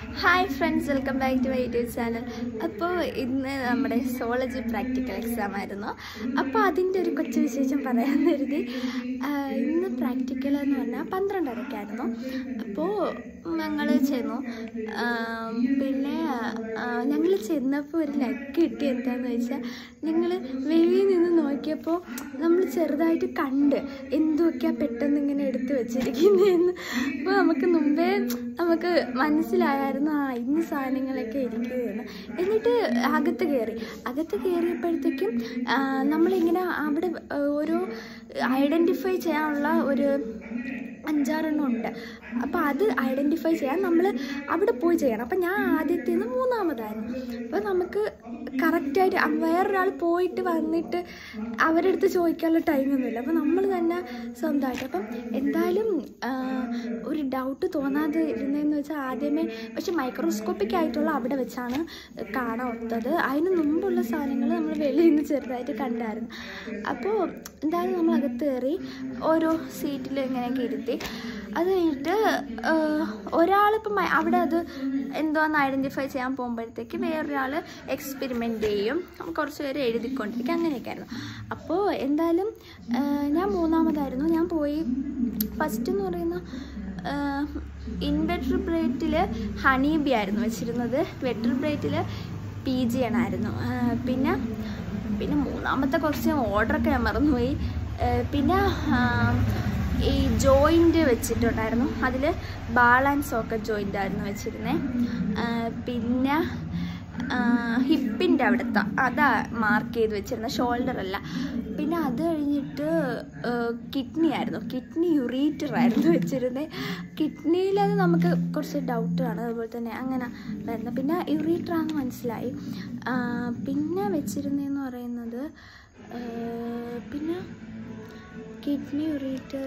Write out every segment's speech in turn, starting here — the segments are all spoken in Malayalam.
hi friends welcome back to my YouTube channel അപ്പോൾ ഇന്ന് നമ്മുടെ സോളജി പ്രാക്ടിക്കൽ എക്സാം ആയിരുന്നു അപ്പോൾ അതിൻ്റെ ഒരു കൊച്ചു വിശേഷം പറയാൻ കരുതി ആ, ഇന്ന് പ്രാക്ടിക്കൽ എന്ന് പറഞ്ഞാൽ പന്ത്രണ്ടരക്കായിരുന്നു അപ്പോൾ ഞങ്ങൾ ചെന്നു ആ, പിന്നെ ഞങ്ങൾ ചെന്നപ്പോൾ ഒരു ലക്ക് കിട്ടി എന്താണെന്ന് വെച്ചാൽ ഞങ്ങൾ വെളിയിൽ നിന്ന് നോക്കിയപ്പോൾ നമ്മൾ ചെറുതായിട്ട് കണ്ട് എന്തൊക്കെയാണ് പെട്ടെന്ന് ഇങ്ങനെ എടുത്ത് വെച്ചിരിക്കുന്നതെന്ന് അപ്പോൾ നമുക്ക് മുമ്പേ നമുക്ക് മനസ്സിലായായിരുന്നു ആ ഇന്ന സാധനങ്ങളൊക്കെ ഇരിക്കുകയെന്ന് എന്നിട്ട് അകത്ത് കയറി അകത്ത് കയറിയപ്പോഴത്തേക്കും ആ, നമ്മളിങ്ങനെ അവിടെ ആ, ഓരോ ഐഡൻറ്റിഫൈ ചെയ്യാനുള്ള ഒരു അഞ്ചാറെണ്ണം ഉണ്ട് അപ്പോൾ അത് ഐഡൻറ്റിഫൈ ചെയ്യാൻ നമ്മൾ അവിടെ പോയി ചെയ്യണം അപ്പം ഞാൻ ആദ്യത്തേന്ന് മൂന്നാമതായിരുന്നു അപ്പോൾ നമുക്ക് കറക്റ്റായിട്ട് വേറൊരാൾ പോയിട്ട് വന്നിട്ട് അവരുടെ അടുത്ത് ചോദിക്കാനുള്ള ടൈമൊന്നുമില്ല അപ്പോൾ നമ്മൾ തന്നെ സ്വന്തമായിട്ട് അപ്പം എന്തായാലും ആ, ഒരു ഡൗട്ട് തോന്നാതെ ഇരുന്നതെന്ന് വെച്ചാൽ ആദ്യമേ പക്ഷെ മൈക്രോസ്കോപ്പിക് ആയിട്ടുള്ള അവിടെ വെച്ചാണ് കാണാൻ ഒത്തത് അതിന് മുമ്പുള്ള സാധനങ്ങൾ നമ്മൾ വെളിയിൽ നിന്ന് ചെറുതായിട്ട് കണ്ടായിരുന്നു അപ്പോൾ എന്തായാലും നമ്മൾ അകത്ത് കയറി ഓരോ സീറ്റിൽ ഇങ്ങനെയൊക്കെ ഇരുത്തി അത് കഴിഞ്ഞിട്ട് ഒരാളിപ്പം അവിടെ അത് എന്തോന്ന് ഐഡൻറ്റിഫൈ ചെയ്യാൻ പോകുമ്പോഴത്തേക്ക് വേറൊരാൾ എക്സ്പെരിമെൻ്റ് ചെയ്യും കുറച്ച് പേര് എഴുതിക്കൊണ്ടിരിക്കും അങ്ങനെയൊക്കെ ആയിരുന്നു അപ്പോൾ എന്തായാലും ആ, ഞാൻ മൂന്നാമതായിരുന്നു ഞാൻ പോയി ഫസ്റ്റ് എന്ന് പറയുന്ന ഇൻവെട്രിബ്രേറ്റിൽ ഹണി ബി ആയിരുന്നു വെച്ചിരുന്നത് വെട്രിബ്രേറ്റിൽ പി ജി ആണായിരുന്നു ആ, പിന്നെ പിന്നെ മൂന്നാമത്തെ കുറച്ച് ഓർഡറൊക്കെ ഞാൻ മറന്നുപോയി ആ, പിന്നെ ആ, ഈ ജോയിൻ്റ് വെച്ചിട്ടുണ്ടായിരുന്നു അതിൽ ബാൾ ആൻഡ് സോക്കറ്റ് ജോയിൻ്റ് ആയിരുന്നു വെച്ചിരുന്നത് പിന്നെ ഹിപ്പിൻ്റെ അവിടുത്തെ അതാ മാർക്ക് ചെയ്ത് വെച്ചിരുന്നത് ഷോൾഡർ അല്ല പിന്നെ അത് കഴിഞ്ഞിട്ട് കിഡ്നി ആയിരുന്നു കിഡ്നി യുറീറ്റർ ആയിരുന്നു വെച്ചിരുന്നത് കിഡ്നിയിൽ അത് നമുക്ക് കുറച്ച് ഡൗട്ടാണ് അതുപോലെ തന്നെ അങ്ങനെ വരുന്നത് പിന്നെ യുറീറ്റർ ആണെന്ന് മനസ്സിലായി ആ, പിന്നെ വെച്ചിരുന്നതെന്ന് പറയുന്നത് ആ, പിന്നെ കിഡ്നി യുറീറ്റർ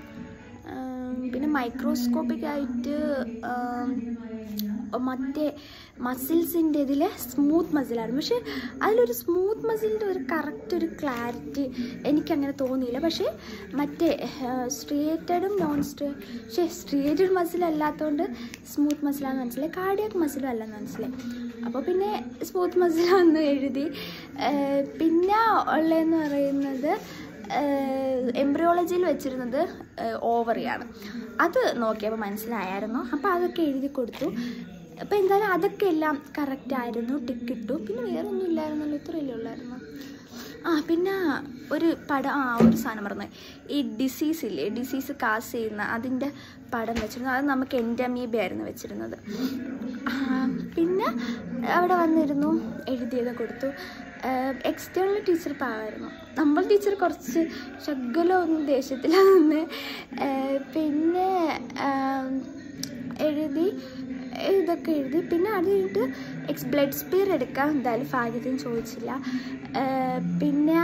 പിന്നെ മൈക്രോസ്കോപ്പിക് ആയിട്ട് ആം, മറ്റേ മസിൽസിൻ്റെ ഇതിൽ സ്മൂത്ത് മസിലായിരുന്നു പക്ഷേ അതിലൊരു സ്മൂത്ത് മസിലിൻ്റെ ഒരു കറക്റ്റ് ഒരു ക്ലാരിറ്റി എനിക്കങ്ങനെ തോന്നിയില്ല പക്ഷേ മറ്റേ സ്ട്രിയേറ്റഡും നോൺ സ്ട്രേ പക്ഷേ സ്ട്രിയേറ്റഡ് മസിൽ അല്ലാത്തതുകൊണ്ട് സ്മൂത്ത് മസിലാന്ന് മനസ്സിലായി കാർഡിയാക് മസിലും അല്ലെന്ന് മനസ്സിലായി അപ്പോൾ പിന്നെ സ്മൂത്ത് മസിലാന്ന് എഴുതി ആ, പിന്നെ ഉള്ളതെന്ന് പറയുന്നത് എംബ്രിയോളജിയിൽ വെച്ചിരുന്നത് ഓവറിയാണ് അത് നോക്കിയപ്പോൾ മനസ്സിലായായിരുന്നു അപ്പോൾ അതൊക്കെ എഴുതി കൊടുത്തു അപ്പോൾ എന്തായാലും അതൊക്കെ എല്ലാം കറക്റ്റ് ആയിരുന്നു ടിക്ക് ഇട്ടു പിന്നെ വേറെ ഒന്നും ഇല്ലായിരുന്നല്ലോ ഇത്രയല്ലേ ഉള്ളായിരുന്നു ആ പിന്നെ ഒരു പടം ആ ഒരു സാധനം പറഞ്ഞു ഈ ഡിസീസ് ഇല്ലേ ഡിസീസ് കാസ് ചെയ്യുന്ന അതിൻ്റെ പടം വെച്ചിരുന്നു അത് നമുക്ക് എൻഡമീബ ആയിരുന്നു വെച്ചിരുന്നത് ആ, പിന്നെ അവിടെ വന്നിരുന്നു എഴുതിയത് കൊടുത്തു എക്സ്റ്റേണൽ ടീച്ചർ പാവായിരുന്നു നമ്മൾ ടീച്ചർ കുറച്ച് ശകലം ഒന്നും ദേഷ്യത്തിലാണ് നിന്ന് പിന്നെ ആ, എഴുതി ഇതൊക്കെ എഴുതി പിന്നെ അത് കഴിഞ്ഞിട്ട് എക്സ് ബ്ലഡ് സ്പീർ എടുക്കാൻ എന്തായാലും ഭാഗ്യത്തിന് ചോദിച്ചില്ല ആ, പിന്നെ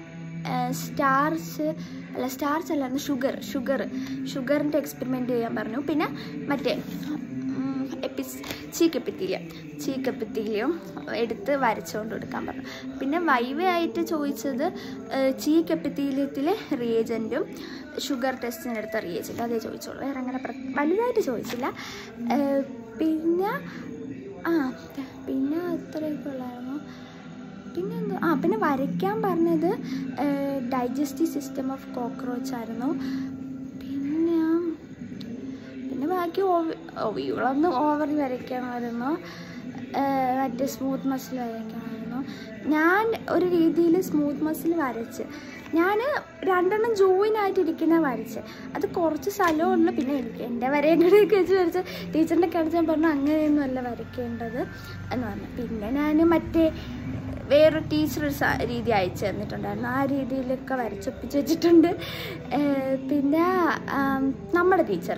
സ്റ്റാർച്ച് അല്ല സ്റ്റാർച്ച് അല്ലായിരുന്നു ഷുഗർ ഷുഗർ ഷുഗറിൻ്റെ എക്സ്പെരിമെൻറ്റ് ചെയ്യാൻ പറഞ്ഞു പിന്നെ മറ്റേ ഉം, എപ്പിസ് ചീക്കപ്പിത്തീലിയം ചീക്കപ്പിത്തീലിയം എടുത്ത് വരച്ചുകൊണ്ട് കൊടുക്കാൻ പറഞ്ഞു പിന്നെ വൈവ ആയിട്ട് ചോദിച്ചത് ചീക്കപ്പിത്തീലിയത്തിലെ റിയേജൻറ്റും ഷുഗർ ടെസ്റ്റിനെടുത്ത റിയേജൻറ്റും അതേ ചോദിച്ചോളൂ വേറെ അങ്ങനെ പ്ര- വലുതായിട്ട് ചോദിച്ചില്ല ഏഹ് പിന്നെ ആ പിന്നെ അത്രയൊക്കെ ഉള്ളായിരുന്നു പിന്നെ എന്തോ ആ പിന്നെ വരയ്ക്കാൻ പറഞ്ഞത് ഡൈജസ്റ്റീവ് സിസ്റ്റം ഓഫ് കോക്രോച്ച് ആയിരുന്നു പിന്നെ പിന്നെ ബാക്കി ഒവികളൊന്നും ഓവർ വരയ്ക്കണമായിരുന്നു ഏഹ് മറ്റേ സ്മൂത്ത് മസിൽ വരയ്ക്കണമായിരുന്നു ഞാൻ ഒരു രീതിയിൽ സ്മൂത്ത് മസിൽ വരച്ച് ഞാൻ രണ്ടെണ്ണം ജോയിൻ ആയിട്ടിരിക്കുന്ന വരച്ച് അത് കുറച്ച് സ്ഥലമുള്ളൂ പിന്നെ എനിക്ക് എൻ്റെ വരേണ്ടതൊക്കെ വെച്ച് വരച്ച് ടീച്ചറിൻ്റെ കാണിച്ച് ഞാൻ പറഞ്ഞു അങ്ങനെയൊന്നും അല്ല വരയ്ക്കേണ്ടത് എന്ന് പറഞ്ഞു പിന്നെ ഞാൻ മറ്റേ വേറൊരു ടീച്ചർ ഒരു സ- രീതി അയച്ചു തന്നിട്ടുണ്ടായിരുന്നു ആ രീതിയിലൊക്കെ വരച്ചൊപ്പിച്ച് വെച്ചിട്ടുണ്ട് ഏഹ് പിന്നെ ആം, നമ്മുടെ ടീച്ചർ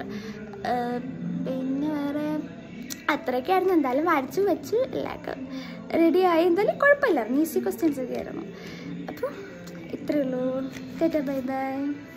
പിന്നെ വേറെ അത്രയൊക്കെയായിരുന്നു എന്തായാലും വരച്ചു വെച്ചു എല്ലാവർക്കും റെഡിയായി എന്തായാലും കുഴപ്പമില്ലായിരുന്നു ഈസി ക്വസ്റ്റ്യൻസ് ഒക്കെ ആയിരുന്നു അപ്പോൾ ഇത്രയേ ഉള്ളൂ ബൈ ബൈ